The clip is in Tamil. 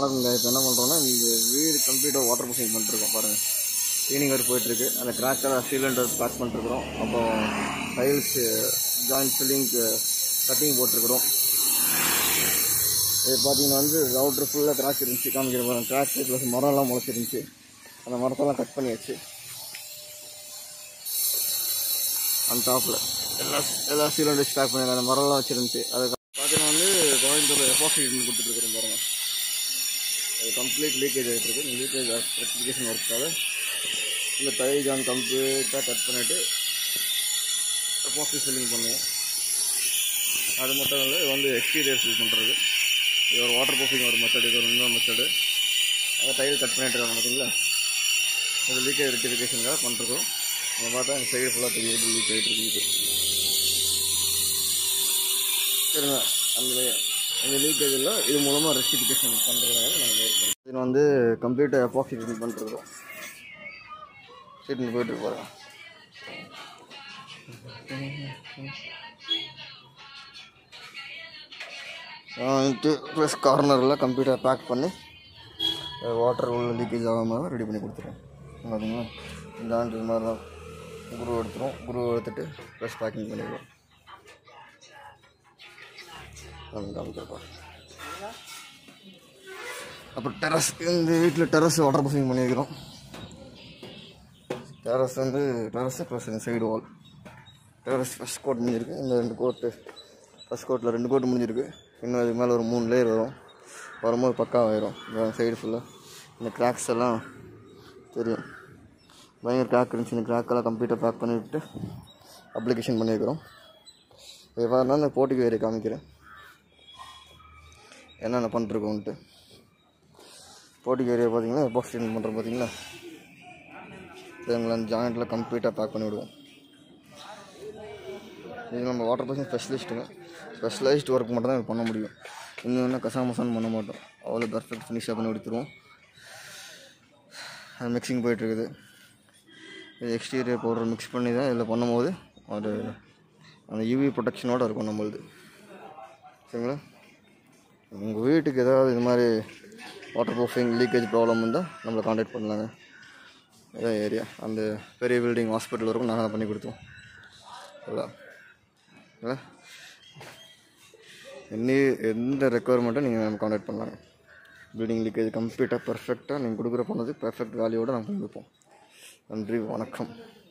வணக்கங்க இப்போ என்ன பண்ணுறோன்னா இந்த வீடு கம்ப்ளீட்டாக வாட்டர் ப்ரூஃபிங் பண்ணிட்டுருக்கோம் பாருங்கள் க்ளீனிங் ஒர்க் போயிட்டுருக்கு அந்த கிராக்கெல்லாம் சீலண்டர் பேக் பண்ணிட்டுருக்குறோம் அப்புறம் டைல்ஸ் ஜாயிண்ட் ஃபில்லிங்க்கு கட்டிங் போட்டிருக்கிறோம் இது பார்த்தீங்கன்னா வந்து ரவுட்ரு ஃபுல்லாக கிராக் இருந்துச்சு காமிக்கிற பாருங்க கிராக் ப்ளஸ் மரம்லாம் முளைச்சிருந்துச்சு அந்த மரத்தெல்லாம் கட் பண்ணியாச்சு அந்த டாப்பில் எல்லா எல்லா சீலண்டர்ஸ் பேக் பண்ணி அந்த மரம்லாம் வச்சுருந்துச்சு அது பார்த்தீங்கன்னா வந்து கோயம்புத்தூர் எஃபாக்சி கொடுத்துட்ருக்குறோம் பாருங்கள் அது கம்ப்ளீட் லீக்கேஜ் ஆகிட்டு இருக்கு இந்த லீக்கேஜ் ரெக்டிஃபிகேஷன் ஒர்க்காக இந்த டை ஜான் கம்ப்ளீட்டாக கட் பண்ணிவிட்டு எஃபாக்சி ஃபில்லிங் பண்ணுவோம் அது மட்டும் இல்லை இது வந்து எக்ஸ்டீரியர் ஃபில் பண்ணுறது இது ஒரு வாட்டர் ப்ரூஃபிங் ஒரு மெத்தட் இது ஒரு இன்னொரு மெத்தடு அதை டைல் கட் பண்ணிட்டு இருக்காங்க பார்த்தீங்களா இது லீக்கேஜ் ரெக்டிஃபிகேஷனுக்காக பண்ணிருக்கோம் நம்ம பார்த்தா இந்த சைடு ஃபுல்லாக பெரிய லீக் ஆகிட்டு இருக்குது சரிங்க அந்த அந்த லீக்கேஜில் இது மூலமாக ரெக்டிஃபிகேஷன் பண்ணுறதுனால நாங்கள் இருக்கோம் இது வந்து கம்ப்ளீட்டாக எப்பாக்சி ட்ரீட்மெண்ட் பண்ணிருக்கோம் ட்ரீட்மெண்ட் போயிட்டு போகிறோம் வந்துட்டு ப்ளஸ் கார்னரில் கம்ப்யூட்டர் பேக் பண்ணி வாட்டர் உள்ள லீக்கேஜ் ஆகாமல் ரெடி பண்ணி கொடுத்துருவோம் பார்த்தீங்களா இந்த ஆண்டு இது மாதிரிலாம் குரு எடுத்துரும் குரு எடுத்துட்டு ப்ளஸ் பேக்கிங் பண்ணிடுவோம் காமிக்கிறப்பா அப்புறம் டெரஸ் இந்த வீட்டில் டெரஸ் வாட்டர் ப்ரூஃபிங் பண்ணியிருக்கிறோம் டெரஸ் வந்து டெரஸ் ப்ளஸ் இந்த side wall terrace first coat முடிஞ்சிருக்கு இந்த ரெண்டு கோட்டு ஃபஸ்ட் கோட்டில் ரெண்டு கோட்டு முடிஞ்சிருக்கு இன்னும் அதுக்கு மேலே ஒரு மூணு லேயர் வரும் வரும்போது பக்காவாயிரும் இந்த சைடு ஃபுல்லாக இந்த கிராக்ஸ் எல்லாம் தெரியும் பயங்கர கிராக் இருந்துச்சு இந்த கிராக்கெல்லாம் கம்ப்ளீட்டாக பேக் பண்ணிவிட்டு அப்ளிகேஷன் பண்ணியிருக்கிறோம் எவ்வாறுனா இந்த போட்டிக்கு வேறு காமிக்கிறேன் என்னென்ன பண்ணிருக்கோன்ட்டு போட்டிக்கு ஏரியா பார்த்தீங்கன்னா எப்பாக்ஸ் ட்ரீட்மெண்ட் பண்ணுறோம் பார்த்தீங்களா இதுங்களை ஜாயிண்ட்டில் கம்ப்ளீட்டாக பேக் பண்ணி விடுவோம் இது நம்ம வாட்டர் ப்ரூஃபிங் ஸ்பெஷலிஸ்ட்டுங்க ஸ்பெஷலைஸ்ட் ஒர்க் மட்டும் தான் பண்ண முடியும் இன்னும் கசாமசான்னு பண்ண மாட்டோம் அவ்வளோ பர்ஃபெக்ட் ஃபினிஷாக பண்ணி கொடுத்துருவோம் அது மிக்சிங் போயிட்டுருக்குது இது எக்ஸ்டீரியர் பவுடர் மிக்ஸ் பண்ணி தான் இதில் பண்ணும்போது ஒரு அந்த யூவி ப்ரொடெக்ஷனோடு இருக்கும் நம்மளுது சரிங்களா உங்கள் வீட்டுக்கு ஏதாவது இது மாதிரி வாட்டர் ப்ரூஃபிங் லீக்கேஜ் ப்ராப்ளம் இருந்தால் நம்மளை காண்டாக்ட் பண்ணலாங்க இதான் ஏரியா அந்த பெரிய பில்டிங் ஹாஸ்பிட்டல் வரைக்கும் நாங்கள் பண்ணி கொடுத்தோம் இல்லை இல்லை எனி எந்த ரெக்குவயர்மெண்ட்டும் நீங்கள் நம்ம காண்டாக்ட் பண்ணலாங்க பில்டிங் லீக்கேஜ் கம்ப்ளீட்டாக பர்ஃபெக்டாக நீங்கள் கொடுக்குற பண்ணது பர்ஃபெக்ட் வேல்யூவோடு நாங்கள் கொடுப்போம் நன்றி வணக்கம்